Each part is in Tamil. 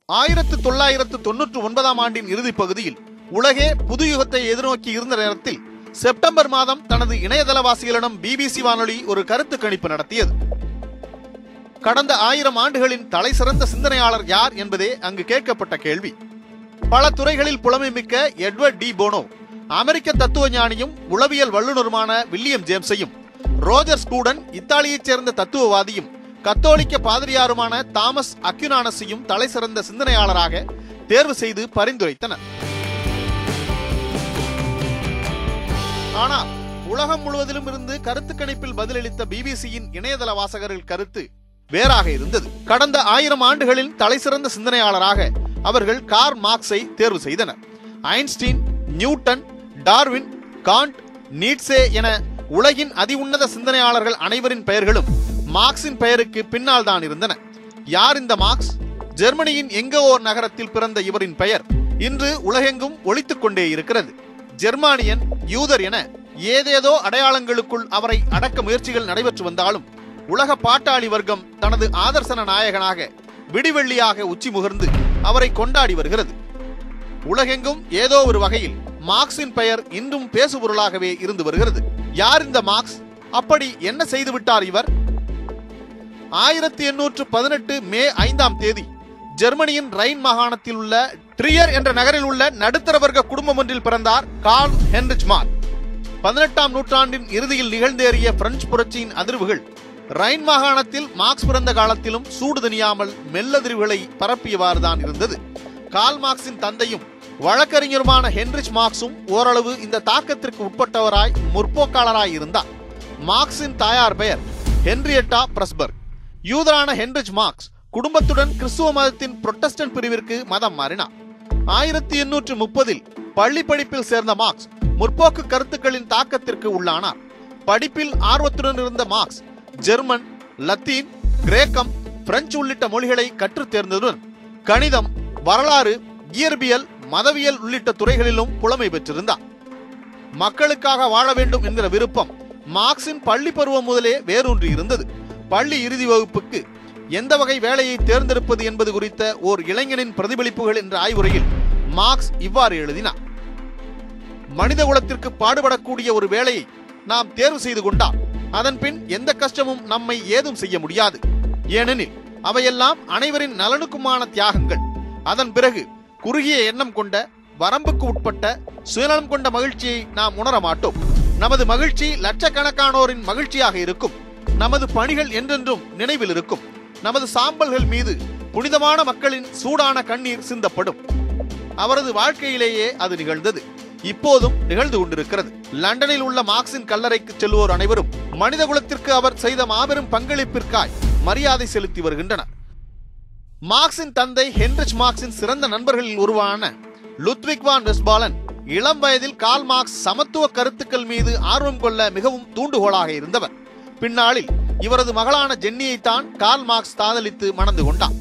ஆயிரத்து தொள்ளாயிரத்து தொன்னூற்று ஒன்பதாம் ஆண்டின் இறுதிப் பகுதியில் உலகே புதுயுகத்தை எதிர்நோக்கி இருந்த நேரத்தில் செப்டம்பர் மாதம் தனது இணையதளவாசிகளிடம் பிபிசி வானொலி ஒரு கருத்து கணிப்பு நடத்தியது கடந்த ஆயிரம் ஆண்டுகளின் தலை சிறந்த சிந்தனையாளர் யார் என்பதே அங்கு கேட்கப்பட்ட கேள்வி பல துறைகளில் புலமை மிக்க எட்வர்ட் டி போனோ அமெரிக்க தத்துவ ஞானியும் உளவியல் வல்லுநருமான வில்லியம் ஜேம்ஸையும் ரோஜர் ஸ்கூடன் இத்தாலியைச் சேர்ந்த தத்துவவாதியும் கத்தோலிக்க பாதிரியாருமான தாமஸ் அக்யுனானஸையும் தலை சிறந்த சிந்தனையாளராக தேர்வு செய்து பரிந்துரைத்தனர் ஆனால் உலகம் முழுவதிலும் இருந்து கருத்து கணிப்பில் பதிலளித்த பிபிசியின் இணையதள வாசகர்கள் கருத்து வேறாக இருந்தது கடந்த ஆயிரம் ஆண்டுகளில் தலைசிறந்த சிந்தனையாளராக அவர்கள் கார் மார்க்ஸை தேர்வு செய்தனர் Einstein Newton Darwin Kant Nietzsche என உலகின் அதி உன்னத சிந்தனையாளர்கள் அனைவரின் பெயர்களும் மார்க்சின் பெயருக்கு பின்னால் தான் இருந்தன யார் இந்த மார்க்ஸ் ஜெர்மனியின் எங்கோ ஓர் நகரத்தில் பிறந்த இவரின் பெயர் இன்று உலகெங்கும் ஒலித்துக் கொண்டே இருக்கிறது ஜெர்மானியன் யூதர் என ஏதேதோ அடையாளங்களுக்குள் அவரை அடக்க முயற்சிகள் நடைபெற்று வந்தாலும் உலக பாட்டாளி வர்க்கம் தனது ஆதர்சன நாயகனாக விடிவெள்ளியாக உச்சி முகர்ந்து அவரை கொண்டாடி வருகிறது உலகெங்கும் ஏதோ ஒரு வகையில் மார்க்சின் பெயர் இன்றும் பேசுபொருளாகவே இருந்து வருகிறது யார் இந்த மார்க்ஸ் அப்படி என்ன செய்து விட்டார் இவர் ஆயிரத்தி எண்ணூற்று பதினெட்டு மே ஐந்தாம் தேதி ஜெர்மனியின் ரைன் மாகாணத்தில் உள்ள ட்ரியர் என்ற நகரில் உள்ள நடுத்தர வர்க்க குடும்பம் ஒன்றில் பிறந்தார் கார்ல் ஹென்ரிச் மார்க் பதினெட்டாம் நூற்றாண்டின் இறுதியில் நிகழ்ந்தேறிய பிரெஞ்சு புரட்சியின் அதிர்வுகள் ரைன் மாகாணத்தில் மார்க்ஸ் பிறந்த காலத்திலும் சூடு தணியாமல் மெல்லதிர்வுகளை பரப்பியவாறு தான் இருந்தது கால் மார்க்சின் தந்தையும் வழக்கறிஞருமான ஹென்ரிச் மார்க்ஸும் ஓரளவு இந்த தாக்கத்திற்கு உட்பட்டவராய் முற்போக்காளராய் இருந்தார் மார்க்சின் தாயார் பெயர் ஹென்ரியட்டா பிரஸ்பர்க் யூதரான ஹென்ரிச் மார்க்ஸ் குடும்பத்துடன் கிறிஸ்துவ மதத்தின் புரொட்டஸ்டன்ட் பிரிவிற்கு மதம் மாறினார் ஆயிரத்தி எண்ணூற்று முப்பதில் பள்ளி படிப்பில் சேர்ந்த மார்க்ஸ் முற்போக்கு கருத்துக்களின் தாக்கத்திற்கு உள்ளானார் படிப்பில் ஆர்வத்துடன் இருந்த மார்க்ஸ் ஜெர்மன் லத்தீன் கிரேக்கம் பிரெஞ்சு உள்ளிட்ட மொழிகளை கற்றுத் தேர்ந்ததுடன் கணிதம் வரலாறு இயற்பியல் மதவியல் உள்ளிட்ட துறைகளிலும் புலமை பெற்றிருந்தார் மக்களுக்காக வாழ வேண்டும் என்கிற விருப்பம் மார்க்சின் பள்ளி பருவம் முதலே வேரூன்றி இருந்தது பள்ளி இறுதி வகுப்புக்கு எந்த வகை வேலையை தேர்ந்தெடுப்பது என்பது குறித்த ஓர் இளைஞனின் பிரதிபலிப்புகள் என்ற ஆய்வுரையில் மார்க்ஸ் இவ்வாறு எழுதினார் மனித குலத்திற்கு பாடுபடக்கூடிய ஒரு வேலையை நாம் தேர்வு செய்து கொண்டால் அதன் பின் எந்த கஷ்டமும் நம்மை ஏதும் செய்ய முடியாது ஏனெனில் அவையெல்லாம் அனைவரின் நலனுக்குமான தியாகங்கள் அதன் பிறகு குறுகிய எண்ணம் கொண்ட வரம்புக்கு உட்பட்ட சுயநலம் கொண்ட மகிழ்ச்சியை நாம் உணர மாட்டோம் நமது மகிழ்ச்சி லட்சக்கணக்கானோரின் மகிழ்ச்சியாக இருக்கும் நமது பணிகள் என்றென்றும் நினைவில் இருக்கும் நமது சாம்பல்கள் மீது புனிதமான மக்களின் சூடான கண்ணீர் சிந்தப்படும் அவரது வாழ்க்கையிலேயே அது நிகழ்ந்தது இப்போதும் நிகழ்ந்து கொண்டிருக்கிறது லண்டனில் உள்ள மார்க்சின் கல்லறைக்கு செல்வோர் அனைவரும் மனித குலத்திற்கு அவர் செய்த மாபெரும் பங்களிப்பிற்காய் மரியாதை செலுத்தி வருகின்றனர் மார்க்சின் தந்தை ஹென்ரிச் மார்க்சின் சிறந்த நண்பர்களில் ஒருவரான லுத்விக் வான் வெஸ்பாலன் இளம் வயதில் கால் மார்க்ஸ் சமத்துவ கருத்துக்கள் மீது ஆர்வம் கொள்ள மிகவும் தூண்டுகோலாக இருந்தவர் பின்னாளில் இவரது மகளான ஜென்னியைத்தான் கால் மார்க்ஸ் காதலித்து மணந்து கொண்டார்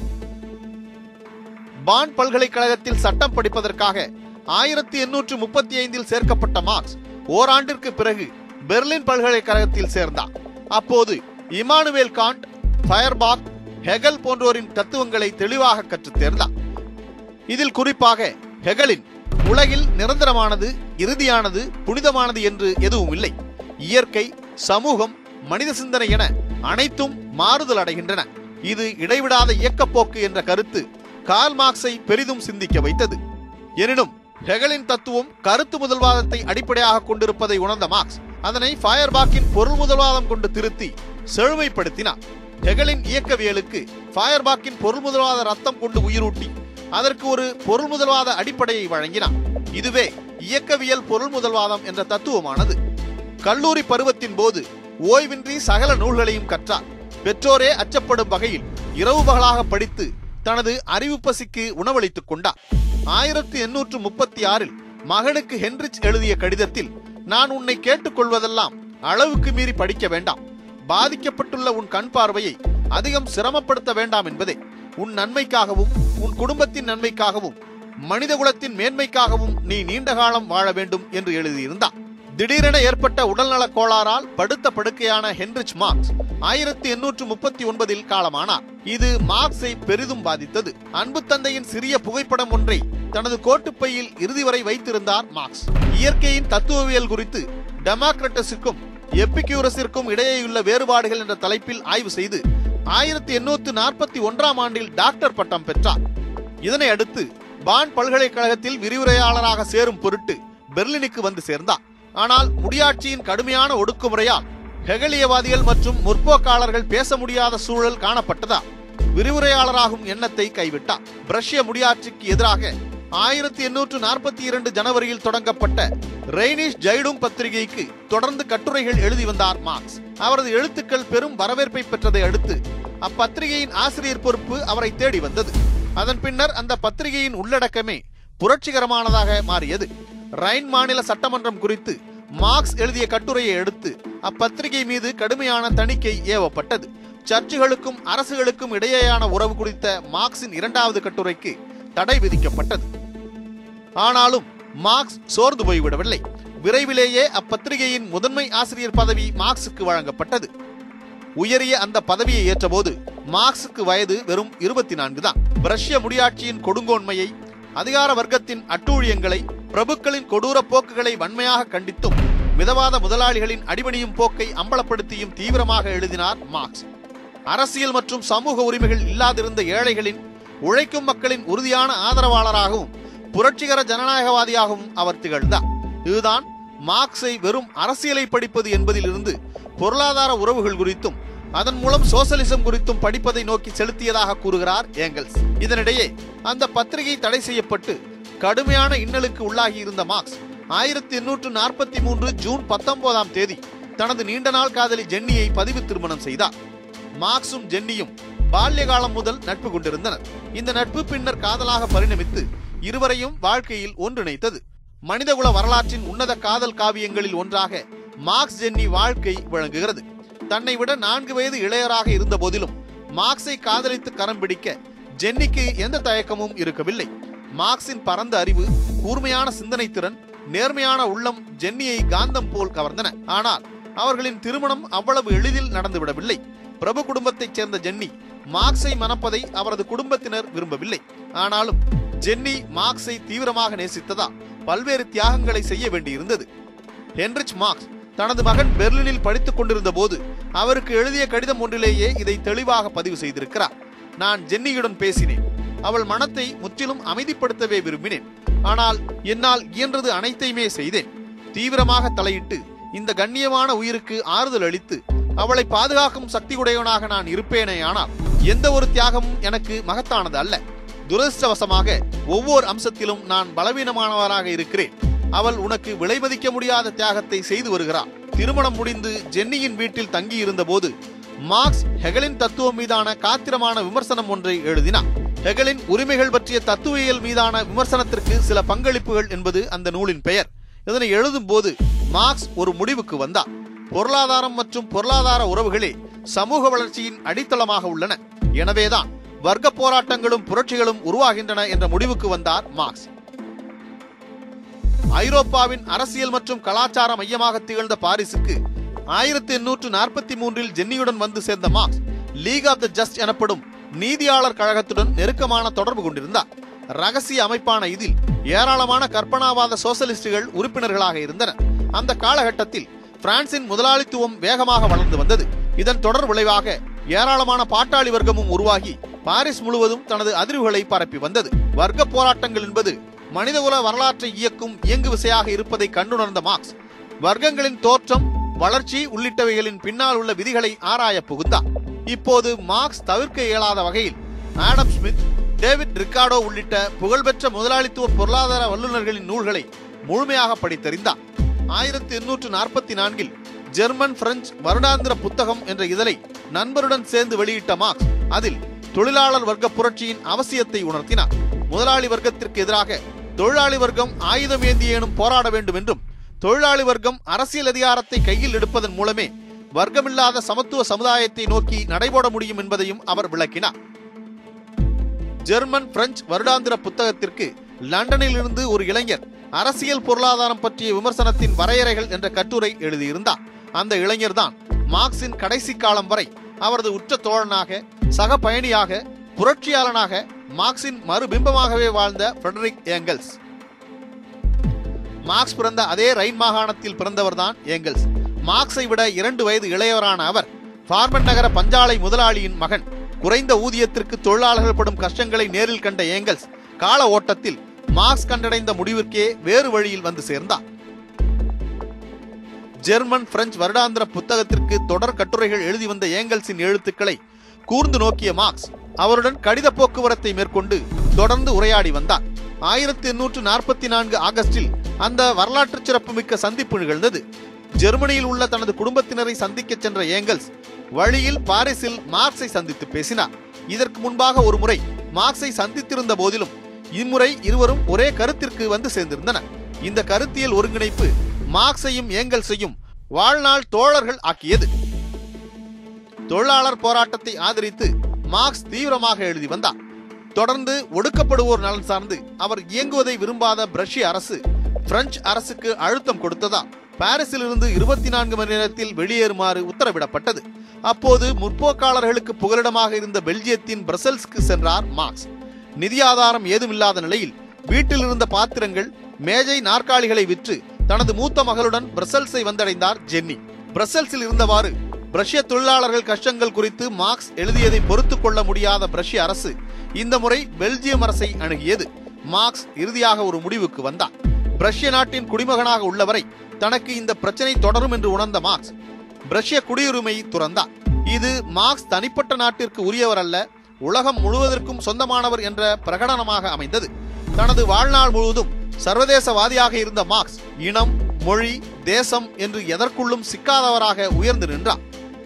பான் பல்கலைக்கழகத்தில் சட்டம் படிப்பதற்காக ஆயிரத்தி எண்ணூற்று முப்பத்தி ஐந்தில் சேர்க்கப்பட்ட மார்க்ஸ் ஓராண்டிற்கு பிறகு பெர்லின் பல்கலைக்கழகத்தில் சேர்ந்தார் அப்போது இமானுவேல் காண்ட் ஃபயர்பாக் ஹெகல் போன்றோரின் தத்துவங்களை தெளிவாக கற்றுத் தேர்ந்தார் இதில் குறிப்பாக ஹெகலின் உலகில் நிரந்தரமானது இறுதியானது புனிதமானது என்று எதுவும் இல்லை இயற்கை சமூகம் மனித சிந்தனை என அனைத்தும் மாறுதல் அடைகின்றன இது இடைவிடாத இயக்கப்போக்கு என்ற கருத்து கால் மார்க்ஸை பெரிதும் சிந்திக்க வைத்தது எனினும் ஹெகலின் தத்துவம் கருத்து முதல்வாதத்தை அடிப்படையாக கொண்டிருப்பதை உணர்ந்த மார்க்ஸ் அதனை ஃபயர்பாக்கின் பொருள் முதல்வாதம் கொண்டு திருத்தி செழுமைப்படுத்தினார் ஹெகலின் இயக்கவியலுக்கு ஃபயர்பாக்கின் பொருள் முதல்வாத ரத்தம் கொண்டு உயிரூட்டி அதற்கு ஒரு பொருள் முதல்வாத அடிப்படையை வழங்கினார் இதுவே இயக்கவியல் பொருள் முதல்வாதம் என்ற தத்துவமானது கல்லூரி பருவத்தின் போது ஓய்வின்றி சகல நூல்களையும் கற்றார் பெற்றோரே அச்சப்படும் வகையில் இரவு பகலாக படித்து தனது அறிவு பசிக்கு உணவளித்துக் கொண்டார் ஆயிரத்தி எண்ணூற்று முப்பத்தி ஆறில் மகனுக்கு ஹென்ரிச் எழுதிய கடிதத்தில் நான் உன்னை கேட்டுக்கொள்வதெல்லாம் அளவுக்கு மீறி படிக்க வேண்டாம் பாதிக்கப்பட்டுள்ள உன் கண் பார்வையை அதிகம் சிரமப்படுத்த வேண்டாம் என்பதே உன் நன்மைக்காகவும் உன் குடும்பத்தின் நன்மைக்காகவும் மனித குலத்தின் மேன்மைக்காகவும் நீ நீண்ட காலம் வாழ வேண்டும் என்று எழுதியிருந்தார் திடீரென ஏற்பட்ட உடல்நலக் கோளாறால் படுத்த படுக்கையான ஹென்ரிச் மார்க்ஸ் ஆயிரத்தி எண்ணூற்று முப்பத்தி ஒன்பதில் காலமானார் இது மார்க்ஸை பெரிதும் பாதித்தது அன்பு தந்தையின் சிறிய புகைப்படம் ஒன்றை தனது கோட்டுப்பையில் இறுதி வரை வைத்திருந்தார் மார்க்ஸ் இயற்கையின் தத்துவவியல் குறித்து டெமோக்ரட்டஸுக்கும் எப்பிக்யூரஸிற்கும் இடையேயுள்ள வேறுபாடுகள் என்ற தலைப்பில் ஆய்வு செய்து ஆயிரத்தி எண்ணூற்று நாற்பத்தி ஒன்றாம் ஆண்டில் டாக்டர் பட்டம் பெற்றார் இதனை அடுத்து பான் பல்கலைக்கழகத்தில் விரிவுரையாளராக சேரும் பொருட்டு பெர்லினுக்கு வந்து சேர்ந்தார் ஆனால் முடியாட்சியின் கடுமையான ஒடுக்குமுறையால் ஹெகலியவாதிகள் மற்றும் முற்போக்காளர்கள் பேச முடியாத சூழல் காணப்பட்டதா விரிவுரையாளராகும் எண்ணத்தை கைவிட்டார் பிரஷ்ய முடியாட்சிக்கு எதிராக ஆயிரத்தி எண்ணூற்று நாற்பத்தி இரண்டு ஜனவரியில் தொடங்கப்பட்ட ரெய்னிஷ் ஜைடும் பத்திரிகைக்கு தொடர்ந்து கட்டுரைகள் எழுதி வந்தார் மார்க்ஸ் அவரது எழுத்துக்கள் பெரும் வரவேற்பை பெற்றதை அடுத்து அப்பத்திரிகையின் ஆசிரியர் பொறுப்பு அவரை தேடி வந்தது அதன் பின்னர் அந்த பத்திரிகையின் உள்ளடக்கமே புரட்சிகரமானதாக மாறியது ரைன் மாநில சட்டமன்றம் குறித்து மார்க்ஸ் எழுதிய கட்டுரையை எடுத்து அப்பத்திரிகை மீது கடுமையான தணிக்கை ஏவப்பட்டது சர்ச்சுகளுக்கும் அரசுகளுக்கும் இடையேயான உறவு குறித்த மார்க்சின் இரண்டாவது கட்டுரைக்கு தடை விதிக்கப்பட்டது ஆனாலும் மார்க்ஸ் சோர்ந்து போய்விடவில்லை விரைவிலேயே அப்பத்திரிகையின் முதன்மை ஆசிரியர் பதவி மார்க்ஸுக்கு வழங்கப்பட்டது உயரிய அந்த பதவியை ஏற்றபோது மார்க்ஸுக்கு வயது வெறும் இருபத்தி நான்கு தான் பிரஷ்ய முடியாட்சியின் கொடுங்கோன்மையை அதிகார வர்க்கத்தின் அட்டூழியங்களை பிரபுக்களின் கொடூர போக்குகளை வன்மையாக கண்டித்தும் மிதவாத முதலாளிகளின் அடிபணியும் போக்கை அம்பலப்படுத்தியும் தீவிரமாக எழுதினார் மார்க்ஸ் அரசியல் மற்றும் சமூக உரிமைகள் இல்லாதிருந்த ஏழைகளின் உழைக்கும் மக்களின் உறுதியான ஆதரவாளராகவும் புரட்சிகர ஜனநாயகவாதியாகவும் அவர் திகழ்ந்தார் இதுதான் மார்க்ஸை வெறும் அரசியலை படிப்பது என்பதிலிருந்து பொருளாதார உறவுகள் குறித்தும் அதன் மூலம் சோசலிசம் குறித்தும் படிப்பதை நோக்கி செலுத்தியதாக கூறுகிறார் ஏங்கல்ஸ் இதனிடையே அந்த பத்திரிகை தடை செய்யப்பட்டு கடுமையான இன்னலுக்கு உள்ளாகி இருந்த மார்க்ஸ் ஆயிரத்தி எண்ணூற்று நாற்பத்தி மூன்று ஜூன் பத்தொன்பதாம் தேதி தனது நீண்ட நாள் காதலி ஜென்னியை பதிவு திருமணம் செய்தார் மார்க்ஸும் ஜென்னியும் பால்ய காலம் முதல் நட்பு கொண்டிருந்தனர் இந்த நட்பு பின்னர் காதலாக பரிணமித்து இருவரையும் வாழ்க்கையில் ஒன்றிணைத்தது மனிதகுல வரலாற்றின் உன்னத காதல் காவியங்களில் ஒன்றாக மார்க்ஸ் ஜென்னி வாழ்க்கை விளங்குகிறது தன்னை விட நான்கு வயது இளையராக இருந்த போதிலும் மார்க்ஸை காதலித்து கரம் பிடிக்க ஜென்னிக்கு எந்த தயக்கமும் இருக்கவில்லை மார்க்ஸின் பரந்த அறிவு கூர்மையான சிந்தனை திறன் நேர்மையான உள்ளம் ஜென்னியை காந்தம் போல் கவர்ந்தன ஆனால் அவர்களின் திருமணம் அவ்வளவு எளிதில் நடந்துவிடவில்லை பிரபு குடும்பத்தைச் சேர்ந்த ஜென்னி மார்க்ஸை மணப்பதை அவரது குடும்பத்தினர் விரும்பவில்லை ஆனாலும் ஜென்னி மார்க்ஸை தீவிரமாக நேசித்ததா பல்வேறு தியாகங்களை செய்ய வேண்டியிருந்தது ஹென்ரிச் மார்க்ஸ் தனது மகன் பெர்லினில் படித்துக் கொண்டிருந்த போது அவருக்கு எழுதிய கடிதம் ஒன்றிலேயே இதை தெளிவாக பதிவு செய்திருக்கிறார் நான் ஜென்னியுடன் பேசினேன் அவள் மனத்தை முற்றிலும் அமைதிப்படுத்தவே விரும்பினேன் ஆனால் என்னால் இயன்றது அனைத்தையுமே செய்தேன் தீவிரமாக தலையிட்டு இந்த கண்ணியமான உயிருக்கு ஆறுதல் அளித்து அவளை பாதுகாக்கும் சக்தி உடையவனாக நான் இருப்பேனேயானால் எந்த ஒரு தியாகமும் எனக்கு மகத்தானது அல்ல துரதிருஷ்டவசமாக ஒவ்வொரு அம்சத்திலும் நான் பலவீனமானவராக இருக்கிறேன் அவள் உனக்கு விலைமதிக்க முடியாத தியாகத்தை செய்து வருகிறாள் திருமணம் முடிந்து ஜென்னியின் வீட்டில் தங்கியிருந்த போது மார்க்ஸ் ஹெகலின் தத்துவம் மீதான காத்திரமான விமர்சனம் ஒன்றை எழுதினார் ஹெகலின் உரிமைகள் பற்றிய தத்துவியல் மீதான விமர்சனத்திற்கு சில பங்களிப்புகள் என்பது அந்த நூலின் பெயர் இதனை எழுதும் போது மார்க்ஸ் ஒரு முடிவுக்கு வந்தார் பொருளாதாரம் மற்றும் பொருளாதார உறவுகளே சமூக வளர்ச்சியின் அடித்தளமாக உள்ளன எனவேதான் வர்க்க போராட்டங்களும் புரட்சிகளும் உருவாகின்றன என்ற முடிவுக்கு வந்தார் மார்க்ஸ் ஐரோப்பாவின் அரசியல் மற்றும் கலாச்சார மையமாக திகழ்ந்த பாரிஸுக்கு ஆயிரத்தி எண்ணூற்று நாற்பத்தி மூன்றில் ஜென்னியுடன் வந்து சேர்ந்த Marx League of the Just எனப்படும் நீதியாளர் கழகத்துடன் நெருக்கமான தொடர்பு கொண்டிருந்தார் ரகசிய அமைப்பான இதில் ஏராளமான கற்பனாவாத சோசலிஸ்டுகள் உறுப்பினர்களாக இருந்தனர் அந்த காலகட்டத்தில் பிரான்சின் முதலாளித்துவம் வேகமாக வளர்ந்து வந்தது இதன் தொடர் விளைவாக ஏராளமான பாட்டாளி வர்க்கமும் உருவாகி பாரிஸ் முழுவதும் தனது அதிர்வுகளை பரப்பி வந்தது வர்க்க போராட்டங்கள் என்பது மனிதகுல வரலாற்றை இயக்கும் இயங்கு விசையாக இருப்பதை கண்டுணர்ந்த மார்க்ஸ் வர்க்கங்களின் தோற்றம் வளர்ச்சி உள்ளிட்டவைகளின் பின்னால் உள்ள விதிகளை ஆராய புகுந்தார் இப்போது மார்க்ஸ் தவிர்க்க இயலாத வகையில் ஆடம் ஸ்மித் டேவிட் ரிக்கார்டோ உள்ளிட்ட புகழ்பெற்ற முதலாளித்துவ பொருளாதார வல்லுநர்களின் நூல்களை முழுமையாக படித்தறிந்தார் ஆயிரத்தி எண்ணூற்று நாற்பத்தி நான்கில் ஜெர்மன் பிரெஞ்சு வருடாந்திர புத்தகம் என்ற இதழை நண்பருடன் சேர்ந்து வெளியிட்ட மார்க்ஸ் அதில் தொழிலாளர் வர்க்க புரட்சியின் அவசியத்தை உணர்த்தினார் முதலாளி வர்க்கத்திற்கு எதிராக தொழிலாளி வர்க்கம் ஆயுதம் ஏந்தியேனும் போராட வேண்டும் என்றும் தொழிலாளி வர்க்கம் அரசியல் அதிகாரத்தை கையில் எடுப்பதன் மூலமே வர்க்கமில்லாத சமத்துவ சமுதாயத்தை நோக்கி நடைபோட முடியும் என்பதையும் அவர் விளக்கினார் ஜெர்மன் பிரெஞ்சு வருடாந்திர புத்தகத்திற்கு லண்டனில் இருந்து ஒரு இளைஞர் அரசியல் பொருளாதாரம் பற்றிய விமர்சனத்தின் வரையறைகள் என்ற கட்டுரை எழுதியிருந்தார் அந்த இளைஞர்தான் மார்க்சின் கடைசி காலம் வரை அவரது உற்ற தோழனாக சக பயணியாக புரட்சியாளனாக மார்க்சின் மறுபிம்பமாகவே வாழ்ந்த ஃபிரெடரிக் ஏங்கல்ஸ் மார்க்ஸ் பிறந்த அதே ரைன் மாகாணத்தில் பிறந்தவர்தான் ஏங்கல்ஸ் மார்க்ஸை விட இரண்டு வயது இளையவரான அவர் ஃபார்மன் நகர பஞ்சாலை முதலாளியின் மகன் குறைந்த ஊதியத்திற்கு தொழிலாளர்கள் படும் கஷ்டங்களை நேரில் கண்ட ஏங்கல்ஸ் கால ஓட்டத்தில் மார்க்ஸ் கண்டடைந்த முடிவிற்கே வேறு வழியில் வந்து சேர்ந்தார் ஜெர்மன் பிரெஞ்சு வருடாந்திர புத்தகத்திற்கு தொடர் கட்டுரைகள் எழுதி வந்த ஏங்கல்ஸின் எழுத்துக்களை கூர்ந்து நோக்கிய மார்க்ஸ் அவருடன் கடித போக்குவரத்தை மேற்கொண்டு தொடர்ந்து உரையாடி வந்தார் ஆயிரத்தி எண்ணூற்று நாற்பத்தி நான்கு ஆகஸ்டில் அந்த வரலாற்று சிறப்புமிக்க சந்திப்பு நிகழ்ந்தது ஜெர்மனியில் உள்ள தனது குடும்பத்தினரை சந்திக்க சென்ற ஏங்கல்ஸ் வழியில் பாரிஸில் மார்க்ஸை சந்தித்து பேசினார் இதற்கு முன்பாக ஒரு முறை மார்க்ஸை சந்தித்திருந்த போதிலும் இம்முறை இருவரும் ஒரே கருத்திற்கு வந்து சேர்ந்திருந்தனர் இந்த கருத்தியல் ஒருங்கிணைப்பு மார்க்ஸையும் ஏங்கல்ஸையும் வாழ்நாள் தோழர்கள் ஆக்கியது தொழிலாளர் போராட்டத்தை ஆதரித்து மார்க்ஸ் தீவிரமாக எழுதி வந்தார் தொடர்ந்து ஒடுக்கப்படுவோர் நலன் சார்ந்து அவர் இயங்குவதை விரும்பாத பிரஷ்ய அரசு பிரெஞ்சு அரசுக்கு அழுத்தம் கொடுத்ததால் பாரிஸில் இருந்து இருபத்தி நான்கு மணி நேரத்தில் வெளியேறுமாறு உத்தரவிடப்பட்டது அப்போது முற்போக்காளர்களுக்கு புகலிடமாக இருந்த பெல்ஜியத்தின் பிரசல்ஸ்க்கு சென்றார் மார்க்ஸ் நிதி ஆதாரம் ஏதுமில்லாத நிலையில் வீட்டில் இருந்த பாத்திரங்கள் மேஜை நாற்காலிகளை விற்று தனது மூத்த மகளுடன் பிரசல்ஸை வந்தடைந்தார் ஜென்னி பிரசல்ஸில் இருந்தவாறு பிரஷ்ய தொழிலாளர்கள் கஷ்டங்கள் குறித்து மார்க்ஸ் எழுதியதை பொறுத்துக் கொள்ள முடியாத பிரஷ்ய அரசு இந்த முறை பெல்ஜியம் அரசை அணுகியது மார்க்ஸ் இறுதியாக ஒரு முடிவுக்கு வந்தார் பிரஷ்ய நாட்டின் குடிமகனாக உள்ளவரை தனக்கு இந்த பிரச்சனை தொடரும் என்று உணர்ந்த மார்க்ஸ் பிரஷ்ய குடியுரிமையை துறந்தார் இது மார்க்ஸ் தனிப்பட்ட நாட்டிற்கு உரியவர் அல்ல உலகம் முழுவதற்கும் சொந்தமானவர் என்ற பிரகடனமாக அமைந்தது தனது வாழ்நாள் முழுவதும் சர்வதேசவாதியாக இருந்த மார்க்ஸ் இனம் மொழி தேசம் என்று எதற்குள்ளும் சிக்காதவராக உயர்ந்து நின்றார்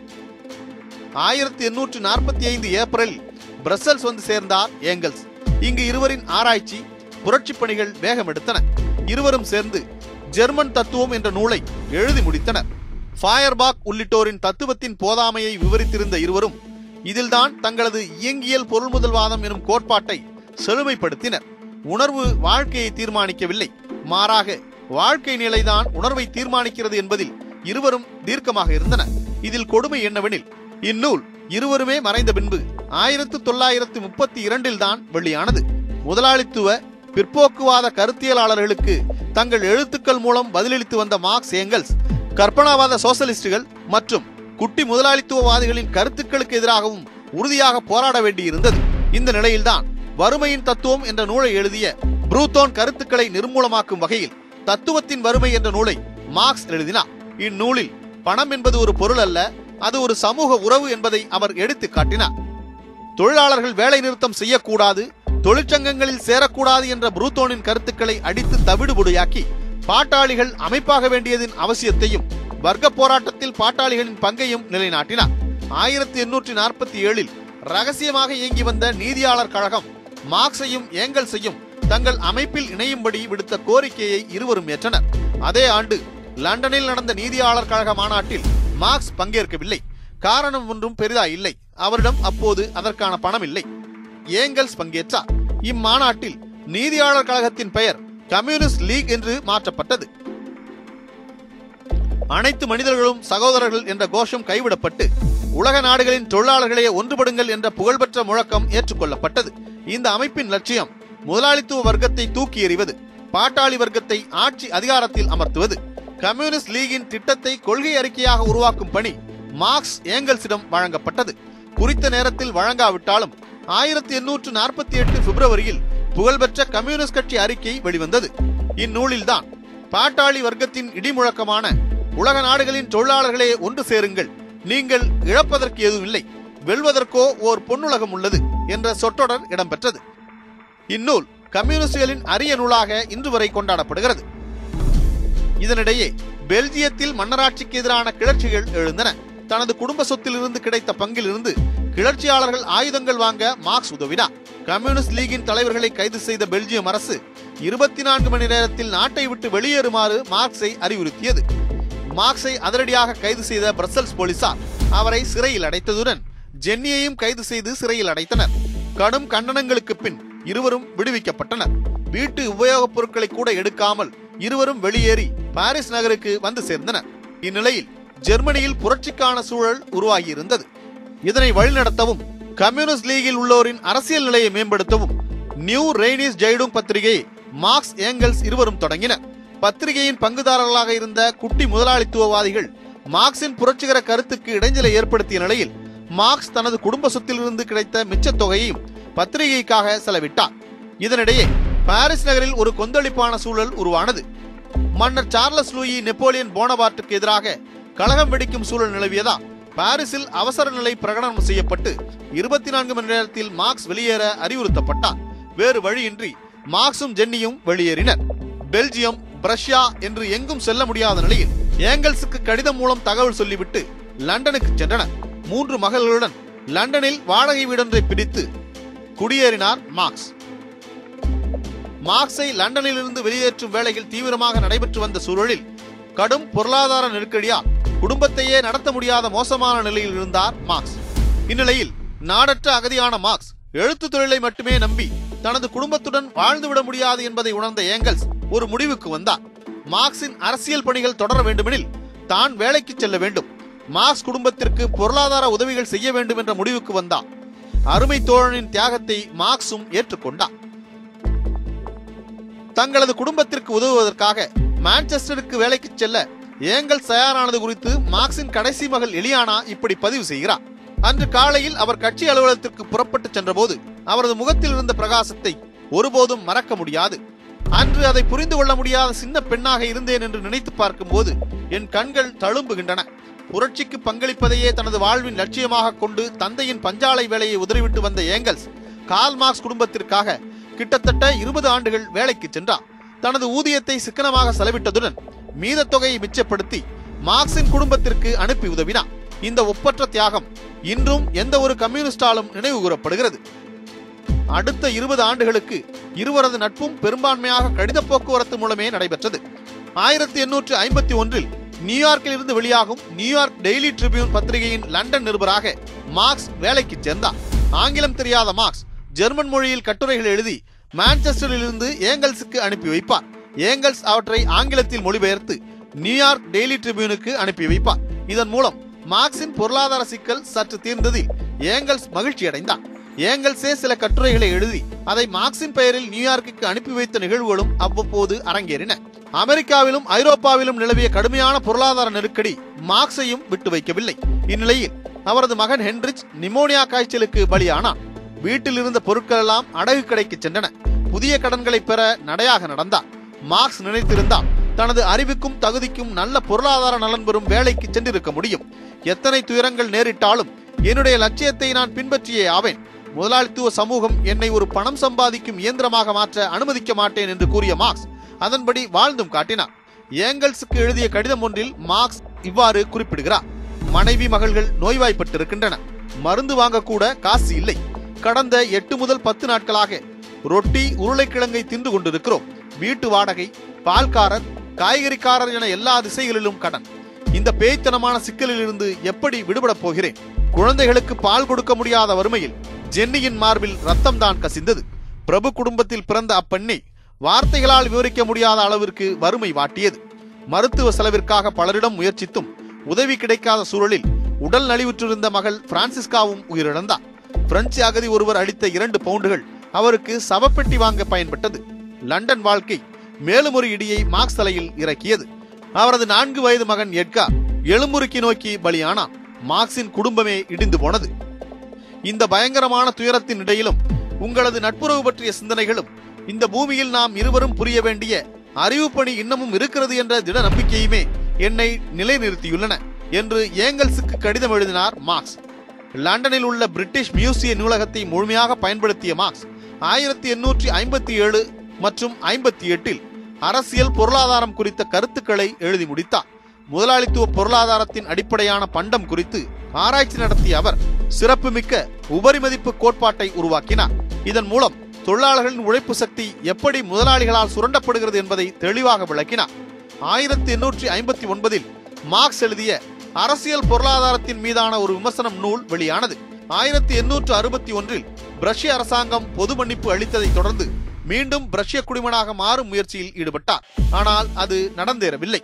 ஆயிரத்தி எண்ணூற்று நாற்பத்தி ஐந்து ஏப்ரலில் பிரசல்ஸ் வந்து சேர்ந்தார் ஏங்கல்ஸ் இங்கு இருவரின் ஆராய்ச்சி புரட்சி பணிகள் வேகம் எடுத்தன இருவரும் சேர்ந்து ஜெர்மன் தத்துவம் என்ற நூலை எழுதி முடித்தனர் ஃபயர்பாக் உள்ளிட்டோரின் தத்துவத்தின் போதாமையை விவரித்திருந்த இருவரும் இதில்தான் தங்களது இயங்கியல் பொருள்முதல்வாதம் எனும் கோட்பாட்டை செழுமைப்படுத்தினர் உணர்வு வாழ்க்கையை தீர்மானிக்கவில்லை மாறாக வாழ்க்கை நிலைதான் உணர்வை தீர்மானிக்கிறது என்பதில் இருவரும் தீர்க்கமாக இருந்தனர் இதில் கொடுமை என்னவெனில் இந்நூல் இருவருமே மறைந்த பின்பு ஆயிரத்து தொள்ளாயிரத்து முப்பத்தி இரண்டில் தான் வெளியானது முதலாளித்துவ பிற்போக்குவாத கருத்தியலாளர்களுக்கு தங்கள் எழுத்துக்கள் மூலம் பதிலளித்து வந்த மார்க்ஸ் ஏங்கல்ஸ் கற்பனாவாத சோசலிஸ்டுகள் மற்றும் குட்டி முதலாளித்துவவாதிகளின் கருத்துக்களுக்கு எதிராகவும் உறுதியாக போராட வேண்டியிருந்தது இந்த நிலையில்தான் வறுமையின் தத்துவம் என்ற நூலை எழுதிய புரூத்தோன் கருத்துக்களை நிர்மூலமாக்கும் வகையில் தத்துவத்தின் வறுமை என்ற நூலை மார்க்ஸ் எழுதினார் இந்நூலில் பணம் என்பது ஒரு பொருள் அல்ல அது ஒரு சமூக உறவு என்பதை அவர் எடுத்து காட்டினார் தொழிலாளர்கள் வேலை நிறுத்தம் செய்யக்கூடாது தொழிற்சங்கங்களில் சேரக்கூடாது என்ற புரூத்தோனின் கருத்துக்களை அடித்து தவிடுபொடியாக்கி பாட்டாளிகள் அமைப்பாக வேண்டியதின் அவசியத்தையும் வர்க்க போராட்டத்தில் பாட்டாளிகளின் பங்கையும் நிலைநாட்டினார் ஆயிரத்தி எண்ணூற்றி நாற்பத்தி ஏழில் ரகசியமாக இயங்கி வந்த நீதியாளர் கழகம் மார்க்ஸையும் ஏங்கல்ஸையும் தங்கள் அமைப்பில் இணையும்படி விடுத்த கோரிக்கையை இருவரும் ஏற்றனர் அதே ஆண்டு லண்டனில் நடந்த நீதியாளர் கழக மாநாட்டில் மார்க்ஸ் பங்கேற்கவில்லை காரணம் ஒன்றும் பெரிதா இல்லை அவரிடம் அப்போது அதற்கான பணம் இல்லை ஏங்கல்ஸ் பங்கேற்றார் இம்மாநாட்டில் நீதியாளர் கழகத்தின் பெயர் கம்யூனிஸ்ட் லீக் என்று மாற்றப்பட்டது அனைத்து மனிதர்களும் சகோதரர்கள் என்ற கோஷம் கைவிடப்பட்டு உலக நாடுகளின் தொழிலாளர்களே ஒன்றுபடுங்கள் என்ற புகழ்பெற்ற முழக்கம் ஏற்றுக்கொள்ளப்பட்டது இந்த அமைப்பின் லட்சியம் முதலாளித்துவ வர்க்கத்தை தூக்கி எறிவது பாட்டாளி வர்க்கத்தை ஆட்சி அதிகாரத்தில் அமர்த்துவது கம்யூனிஸ்ட் லீகின் திட்டத்தை கொள்கை அறிக்கையாக உருவாக்கும் பணி மார்க்ஸ் ஏங்கல்ஸிடம் வழங்கப்பட்டது குறித்த நேரத்தில் வழங்காவிட்டாலும் ஆயிரத்தி எண்ணூற்று நாற்பத்தி எட்டு பிப்ரவரியில் புகழ்பெற்ற கம்யூனிஸ்ட் கட்சி அறிக்கை வெளிவந்தது இந்நூலில்தான் பாட்டாளி வர்க்கத்தின் இடிமுழக்கமான உலக நாடுகளின் தொழிலாளர்களே ஒன்று சேருங்கள் நீங்கள் இழப்பதற்கு எதுவும் இல்லை வெல்வதற்கோ ஓர் பொன்னுலகம் உள்ளது என்ற சொற்றொடர் இடம்பெற்றது இந்நூல் கம்யூனிஸ்டுகளின் அரிய நூலாக இன்று வரை கொண்டாடப்படுகிறது இதனிடையே பெல்ஜியத்தில் மன்னராட்சிக்கு எதிரான கிளர்ச்சிகள் எழுந்தன தனது குடும்ப சொத்திலிருந்து கிடைத்த பங்கிலிருந்து கிளர்ச்சியாளர்கள் ஆயுதங்கள் வாங்க மார்க்ஸ் உதவினார் கம்யூனிஸ்ட் லீகின் தலைவர்களை கைது செய்த பெல்ஜியம் அரசு இருபத்தி நான்கு மணி நேரத்தில் நாட்டை விட்டு வெளியேறுமாறு மார்க்ஸை அறிவுறுத்தியது மார்க்ஸை அதிரடியாக கைது செய்த பிரசல்ஸ் போலீசார் அவரை சிறையில் அடைத்ததுடன் ஜென்னியையும் கைது செய்து சிறையில் அடைத்தனர் கடும் கண்டனங்களுக்கு பின் இருவரும் விடுவிக்கப்பட்டனர் வீட்டு உபயோகப் பொருட்களை கூட எடுக்காமல் இருவரும் வெளியேறி பாரிஸ் நகருக்கு வந்து சேர்ந்தனர் இந்நிலையில் ஜெர்மனியில் புரட்சிக்கான சூழல் உருவாகியிருந்தது இதனை வழிநடத்தவும் கம்யூனிஸ்ட் லீகில் உள்ளோரின் அரசியல் நிலையை மேம்படுத்தவும் நியூ ரெய்னிஸ் ஜெய்டுங் பத்திரிகையை மார்க்ஸ் ஏங்கல்ஸ் இருவரும் தொடங்கினர் பத்திரிகையின் பங்குதாரர்களாக இருந்த குட்டி முதலாளித்துவவாதிகள் மார்க்சின் புரட்சிகர கருத்துக்கு இடைஞ்சலை ஏற்படுத்திய நிலையில் மார்க்ஸ் தனது குடும்ப சொத்திலிருந்து கிடைத்த மிச்சத் தொகையையும் பத்திரிகைக்காக செலவிட்டார் இதனிடையே பாரிஸ் நகரில் ஒரு கொந்தளிப்பான சூழல் உருவானது மன்னர் சார்லஸ் லூயி நெப்போலியன் போனபார்ட்டுக்கு எதிராக கலகம் வெடிக்கும் சூழல் நிலவியதா பாரிஸில் அவசர நிலை பிரகடனம் செய்யப்பட்டு இருபத்தி நான்கு மணி நேரத்தில் மார்க்ஸ் வெளியேற அறிவுறுத்தப்பட்டார் வேறு வழியின்றி மார்க்ஸும் ஜென்னியும் வெளியேறினர் பெல்ஜியம் பிரஷ்யா என்று எங்கும் செல்ல முடியாத நிலையில் ஏங்கல்ஸுக்கு கடிதம் மூலம் தகவல் சொல்லிவிட்டு லண்டனுக்கு சென்றனர் மூன்று மகள்களுடன் லண்டனில் வாடகை வீடொன்றை பிடித்து குடியேறினார் மார்க்ஸ் மார்க்ஸை லண்டனில் இருந்து வெளியேற்றும் வேலைகள் தீவிரமாக நடைபெற்று வந்த சூழலில் கடும் பொருளாதார நெருக்கடியால் குடும்பத்தையே நடத்த முடியாத மோசமான நிலையில் இருந்தார் மார்க்ஸ் இந்நிலையில் நாடற்ற அகதியான மார்க்ஸ் எழுத்து தொழிலை மட்டுமே நம்பி தனது குடும்பத்துடன் வாழ்ந்துவிட முடியாது என்பதை உணர்ந்த ஏங்கல்ஸ் ஒரு முடிவுக்கு வந்தார் மார்க்சின் அரசியல் பணிகள் தொடர வேண்டுமெனில் தான் வேலைக்கு செல்ல வேண்டும் மார்க்ஸ் குடும்பத்திற்கு பொருளாதார உதவிகள் செய்ய வேண்டும் என்ற முடிவுக்கு வந்தார் அருமை தோழனின் தியாகத்தை மார்க்ஸும் ஏற்றுக்கொண்டார் தங்களது குடும்பத்திற்கு உதவுவதற்காக மான்செஸ்டருக்கு வேலைக்கு செல்ல ஏங்கல் தயாரானது குறித்து மார்க்சின் கடைசி மகள் எலியானா இப்படி பதிவு செய்கிறார் அன்று காலையில் அவர் கட்சி அலுவலகத்திற்கு புறப்பட்டு சென்றபோது அவரது முகத்தில் இருந்த பிரகாசத்தை ஒருபோதும் மறக்க முடியாது அன்று அதை புரிந்து கொள்ள முடியாத சின்ன பெண்ணாக இருந்தேன் என்று நினைத்து பார்க்கும்போது என் கண்கள் தழும்புகின்றன புரட்சிக்கு பங்களிப்பதையே தனது வாழ்வின் லட்சியமாக கொண்டு தந்தையின் பஞ்சாலை வேலையை உதறிவிட்டு வந்த ஏங்கல்ஸ் கால் மார்க்ஸ் குடும்பத்திற்காக கிட்டத்தட்ட இருபது ஆண்டுகள் வேலைக்கு சென்றார் தனது ஊதியத்தை சிக்கனமாக செலவிட்டதுடன் மீத தொகையை மிச்சப்படுத்தி மார்க்சின் குடும்பத்திற்கு அனுப்பி உதவினார் இந்த ஒப்பற்ற தியாகம் இன்றும் எந்த ஒரு கம்யூனிஸ்டாலும் நினைவு கூறப்படுகிறது அடுத்த இருபது ஆண்டுகளுக்கு இருவரது நட்பும் பெரும்பான்மையாக கடித போக்குவரத்து மூலமே நடைபெற்றது ஆயிரத்தி எண்ணூற்று ஐம்பத்தி ஒன்றில் நியூயார்க்கில் இருந்து வெளியாகும் நியூயார்க் டெய்லி ட்ரிபியூன் பத்திரிகையின் லண்டன் நிருபராக மார்க்ஸ் வேலைக்கு சேர்ந்தார் ஆங்கிலம் தெரியாத மார்க்ஸ் ஜெர்மன் மொழியில் கட்டுரைகள் எழுதி மான்செஸ்டரில் இருந்து ஏங்கல்ஸுக்கு அனுப்பி வைப்பார் ஏங்கல்ஸ் அவற்றை ஆங்கிலத்தில் மொழிபெயர்த்து நியூயார்க் டெய்லி ட்ரிபியூனுக்கு அனுப்பி வைப்பார் இதன் மூலம் மார்க்சின் பொருளாதார சிக்கல் சற்று தீர்ந்ததில் ஏங்கல்ஸ் மகிழ்ச்சி அடைந்தார் ஏங்கல்ஸே சில கட்டுரைகளை எழுதி அதை மார்க்சின் பெயரில் நியூயார்க்குக்கு அனுப்பி வைத்த நிகழ்வுகளும் அவ்வப்போது அரங்கேறின அமெரிக்காவிலும் ஐரோப்பாவிலும் நிலவிய கடுமையான பொருளாதார நெருக்கடி மார்க்ஸையும் விட்டு வைக்கவில்லை இந்நிலையில் அவரது மகன் ஹென்ரிச் நிமோனியா காய்ச்சலுக்கு பலியானான் வீட்டில் இருந்த பொருட்கள் எல்லாம் அடகு கடைக்கு சென்றன புதிய கடன்களை பெற நடையாக நடந்தார் மார்க்ஸ் நினைத்திருந்தால் தனது அறிவுக்கும் தகுதிக்கும் நல்ல பொருளாதார நலன் பெறும் வேலைக்கு சென்றிருக்க முடியும் எத்தனை துயரங்கள் நேரிட்டாலும் என்னுடைய லட்சியத்தை நான் பின்பற்றியே ஆவேன் முதலாளித்துவ சமூகம் என்னை ஒரு பணம் சம்பாதிக்கும் இயந்திரமாக மாற்ற அனுமதிக்க மாட்டேன் என்று கூறிய மார்க்ஸ் அதன்படி வாழ்ந்தும் காட்டினார் ஏங்கல்ஸுக்கு எழுதிய கடிதம் ஒன்றில் மார்க்ஸ் இவ்வாறு குறிப்பிடுகிறார் மனைவி மகள்கள் நோய்வாய்ப்பட்டிருக்கின்றன மருந்து வாங்க கூட காசு இல்லை கடந்த எட்டு முதல் பத்து நாட்களாக ரொட்டி உருளைக்கிழங்கை தின்று கொண்டிருக்கிறோம் வீட்டு வாடகை பால்காரர் காய்கறிக்காரர் என எல்லா திசைகளிலும் கடன் இந்த பேய்த்தனமான சிக்கலில் இருந்து எப்படி விடுபடப் போகிறேன் குழந்தைகளுக்கு பால் கொடுக்க முடியாத வறுமையில் ஜென்னியின் மார்பில் ரத்தம் தான் கசிந்தது பிரபு குடும்பத்தில் பிறந்த அப்பெண்ணை வார்த்தைகளால் விவரிக்க முடியாத அளவிற்கு வறுமை வாட்டியது மருத்துவ செலவிற்காக பலரிடம் முயற்சித்தும் உதவி கிடைக்காத சூழலில் உடல் நலிவுற்றிருந்த மகள் பிரான்சிஸ்காவும் உயிரிழந்தார் பிரெஞ்சு அகதி ஒருவர் அளித்த இரண்டு பவுண்டுகள் அவருக்கு சவப்பெட்டி வாங்க பயன்பட்டது லண்டன் வாழ்க்கை மேலும் ஒரு இடியை மார்க்ஸ் தலையில் இறக்கியது அவரது நான்கு வயது மகன் எட்கா எலும்புருக்கி நோக்கி பலியானான் மார்க்சின் குடும்பமே இடிந்து போனது இந்த பயங்கரமான துயரத்தின் இடையிலும் உங்களது நட்புறவு பற்றிய சிந்தனைகளும் இந்த பூமியில் நாம் இருவரும் புரிய வேண்டிய அறிவு பணி இன்னமும் இருக்கிறது என்ற திட நம்பிக்கையுமே என்னை நிலைநிறுத்தியுள்ளன என்று ஏங்கல்ஸுக்கு கடிதம் எழுதினார் மார்க்ஸ் லண்டனில் உள்ள பிரிட்டிஷ் மியூசிய நூலகத்தை முழுமையாக பயன்படுத்திய மார்க்ஸ் ஆயிரத்தி எண்ணூற்றி ஐம்பத்தி ஏழு மற்றும் ஐம்பத்தி எட்டில் அரசியல் பொருளாதாரம் குறித்த கருத்துக்களை எழுதி முடித்தார் முதலாளித்துவ பொருளாதாரத்தின் அடிப்படையான பண்டம் குறித்து ஆராய்ச்சி நடத்திய அவர் சிறப்புமிக்க உபரிமதிப்பு கோட்பாட்டை உருவாக்கினார் இதன் மூலம் தொழிலாளர்களின் உழைப்பு சக்தி எப்படி முதலாளிகளால் சுரண்டப்படுகிறது என்பதை தெளிவாக விளக்கினார் ஆயிரத்தி எண்ணூற்றி ஐம்பத்தி ஒன்பதில் மார்க்ஸ் எழுதிய அரசியல் பொருளாதாரத்தின் மீதான ஒரு விமர்சனம் நூல் வெளியானது ஆயிரத்தி எண்ணூற்று அறுபத்தி ஒன்றில் பிரஷ்ய அரசாங்கம் பொது மன்னிப்பு அளித்ததை தொடர்ந்து மீண்டும் பிரஷ்ய குடிமனாக மாறும் முயற்சியில் ஈடுபட்டார் ஆனால் அது நடந்தேறவில்லை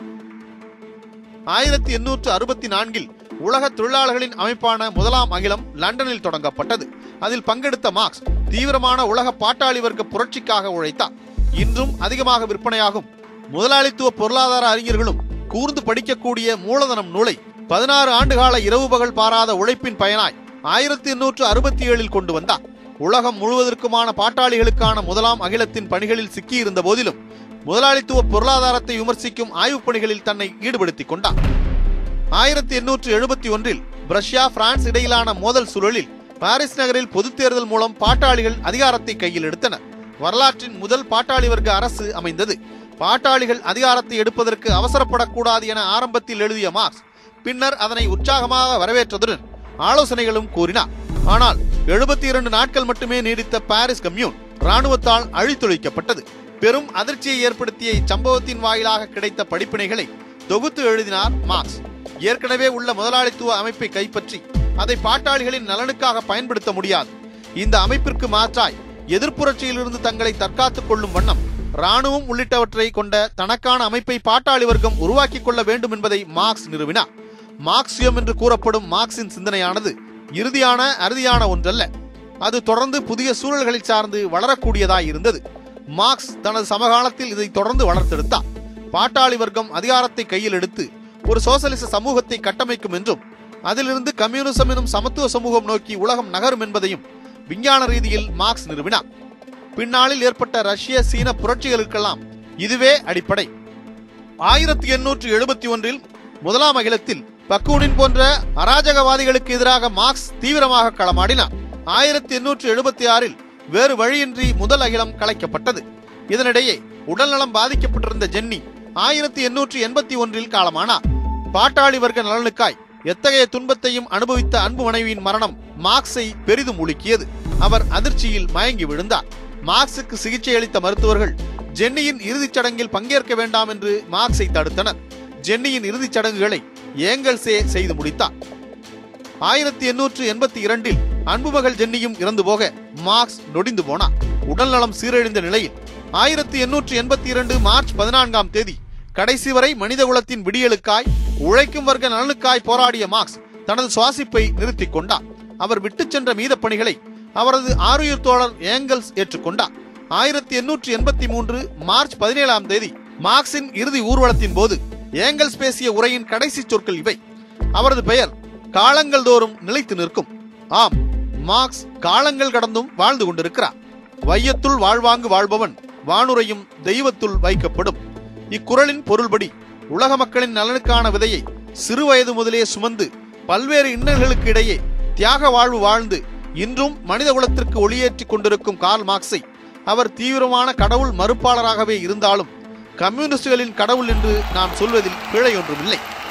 ஆயிரத்தி எண்ணூற்று அறுபத்தி நான்கில் உலக தொழிலாளர்களின் அமைப்பான முதலாம் அகிலம் லண்டனில் தொடங்கப்பட்டது அதில் பங்கெடுத்த மார்க்ஸ் தீவிரமான உலக பாட்டாளி வர்க்க புரட்சிக்காக உழைத்தார் இன்றும் அதிகமாக விற்பனையாகும் முதலாளித்துவ பொருளாதார அறிஞர்களும் கூர்ந்து படிக்கக்கூடிய மூலதனம் நூலை பதினாறு ஆண்டுகால இரவு பகல் பாராத உழைப்பின் பயனாய் ஆயிரத்தி எண்ணூற்று அறுபத்தி ஏழில் கொண்டு வந்தார் உலகம் முழுவதற்குமான பாட்டாளிகளுக்கான முதலாம் அகிலத்தின் பணிகளில் சிக்கியிருந்த போதிலும் முதலாளித்துவ பொருளாதாரத்தை விமர்சிக்கும் ஆய்வுப் பணிகளில் தன்னை ஈடுபடுத்திக் கொண்டார் ஆயிரத்தி எண்ணூற்று எழுபத்தி ஒன்றில் ரஷ்யா பிரான்ஸ் இடையிலான மோதல் சூழலில் பாரிஸ் நகரில் பொதுத் தேர்தல் மூலம் பாட்டாளிகள் அதிகாரத்தை கையில் எடுத்தனர் வரலாற்றின் முதல் பாட்டாளி வர்க்க அரசு அமைந்தது பாட்டாளிகள் அதிகாரத்தை எடுப்பதற்கு அவசரப்படக்கூடாது என ஆரம்பத்தில் எழுதிய மார்க்ஸ் பின்னர் அதனை உற்சாகமாக வரவேற்றதுடன் ஆலோசனைகளும் கூறினார் ஆனால் எழுபத்தி இரண்டு நாட்கள் மட்டுமே நீடித்த பாரிஸ் கம்யூன் ராணுவத்தால் அழித்தொழிக்கப்பட்டது பெரும் அதிர்ச்சியை ஏற்படுத்திய இச்சம்பவத்தின் வாயிலாக கிடைத்த படிப்பினைகளை தொகுத்து எழுதினார் மார்க்ஸ் ஏற்கனவே உள்ள முதலாளித்துவ அமைப்பை கைப்பற்றி அதை பாட்டாளிகளின் நலனுக்காக பயன்படுத்த முடியாது இந்த அமைப்பிற்கு மாற்றாய் எதிர்ப்புரட்சியிலிருந்து தங்களை தற்காத்துக் கொள்ளும் வண்ணம் ராணுவம் உள்ளிட்டவற்றை கொண்ட தனக்கான அமைப்பை பாட்டாளி வர்க்கம் உருவாக்கிக் கொள்ள வேண்டும் என்பதை மார்க்ஸ் நிறுவினார் மார்க்சியம் என்று கூறப்படும் மார்க்சின் சிந்தனையானது இறுதியான அறுதியான ஒன்றல்ல அது தொடர்ந்து புதிய சூழல்களை சார்ந்து வளரக்கூடியதாய் இருந்தது மார்க்ஸ் தனது சமகாலத்தில் இதை தொடர்ந்து வளர்த்தெடுத்தார் பாட்டாளி வர்க்கம் அதிகாரத்தை கையில் எடுத்து ஒரு சோசலிச சமூகத்தை கட்டமைக்கும் என்றும் அதிலிருந்து கம்யூனிசம் எனும் சமத்துவ சமூகம் நோக்கி உலகம் நகரும் என்பதையும் விஞ்ஞான ரீதியில் மார்க்ஸ் நிறுவினார் பின்னாளில் ஏற்பட்ட ரஷ்ய சீன புரட்சிகளுக்கெல்லாம் இதுவே அடிப்படை ஆயிரத்தி எண்ணூற்று எழுபத்தி ஒன்றில் முதலாம் அகிலத்தில் பக்கூனின் போன்ற அராஜகவாதிகளுக்கு எதிராக மார்க்ஸ் தீவிரமாக களமாடினார் ஆயிரத்தி எண்ணூற்று எழுபத்தி ஆறில் வேறு வழியின்றி முதல் அகிலம் கலைக்கப்பட்டது இதனிடையே உடல்நலம் பாதிக்கப்பட்டிருந்த ஜென்னி ஆயிரத்தி எண்ணூற்று எண்பத்தி ஒன்றில் காலமானார் பாட்டாளி வர்க்க நலனுக்காய் எத்தகைய துன்பத்தையும் அனுபவித்த அன்பு மனைவியின் மரணம் மார்க்ஸை பெரிதும் உலுக்கியது அவர் அதிர்ச்சியில் மயங்கி விழுந்தார் மார்க்ஸுக்கு சிகிச்சை அளித்த மருத்துவர்கள் ஜென்னியின் இறுதிச் சடங்கில் பங்கேற்க வேண்டாம் என்று மார்க்ஸை தடுத்தனர் ஜென்னியின் இறுதிச் சடங்குகளை ஏங்கல்ஸே செய்து முடித்தார் ஆயிரத்தி எண்ணூற்று எண்பத்தி இரண்டில் அன்புமகள் ஜென்னியும் இறந்து போக மார்க்ஸ் நொடிந்து போனார் உடல்நலம் சீரழிந்த நிலையில் ஆயிரத்தி எண்ணூற்று எண்பத்தி இரண்டு மார்ச் பதினான்காம் தேதி கடைசி வரை மனிதகுலத்தின் விடியலுக்காய் உழைக்கும் வர்க்க நலனுக்காய் போராடிய மார்க்ஸ் தனது சுவாசிப்பை நிறுத்திக் கொண்டார் அவர் விட்டுச் சென்ற மீத பணிகளை அவரது ஆருயிர் தோழர் ஏங்கல்ஸ் ஏற்றுக்கொண்டார் ஆயிரத்தி எண்ணூற்று எண்பத்தி மூன்று மார்ச் பதினேழாம் தேதி மார்க்சின் இறுதி ஊர்வலத்தின் போது ஏங்கல்ஸ் பேசிய உரையின் கடைசி சொற்கள் இவை அவரது பெயர் காலங்கள் தோறும் நிலைத்து நிற்கும் ஆம் மார்க்ஸ் காலங்கள் கடந்தும் வாழ்ந்து கொண்டிருக்கிறார் வையத்துள் வாழ்வாங்கு வாழ்பவன் வானுரையும் தெய்வத்துள் வைக்கப்படும் இக்குறளின் பொருள்படி உலக மக்களின் நலனுக்கான விதையை சிறு வயது முதலே சுமந்து பல்வேறு இன்னல்களுக்கு இடையே தியாக வாழ்வு வாழ்ந்து இன்றும் மனித குலத்திற்கு ஒளியேற்றிக் கொண்டிருக்கும் கார்ல் மார்க்ஸை அவர் தீவிரமான கடவுள் மறுப்பாளராகவே இருந்தாலும் கம்யூனிஸ்டுகளின் கடவுள் என்று நாம் சொல்வதில் பிழை ஒன்றுமில்லை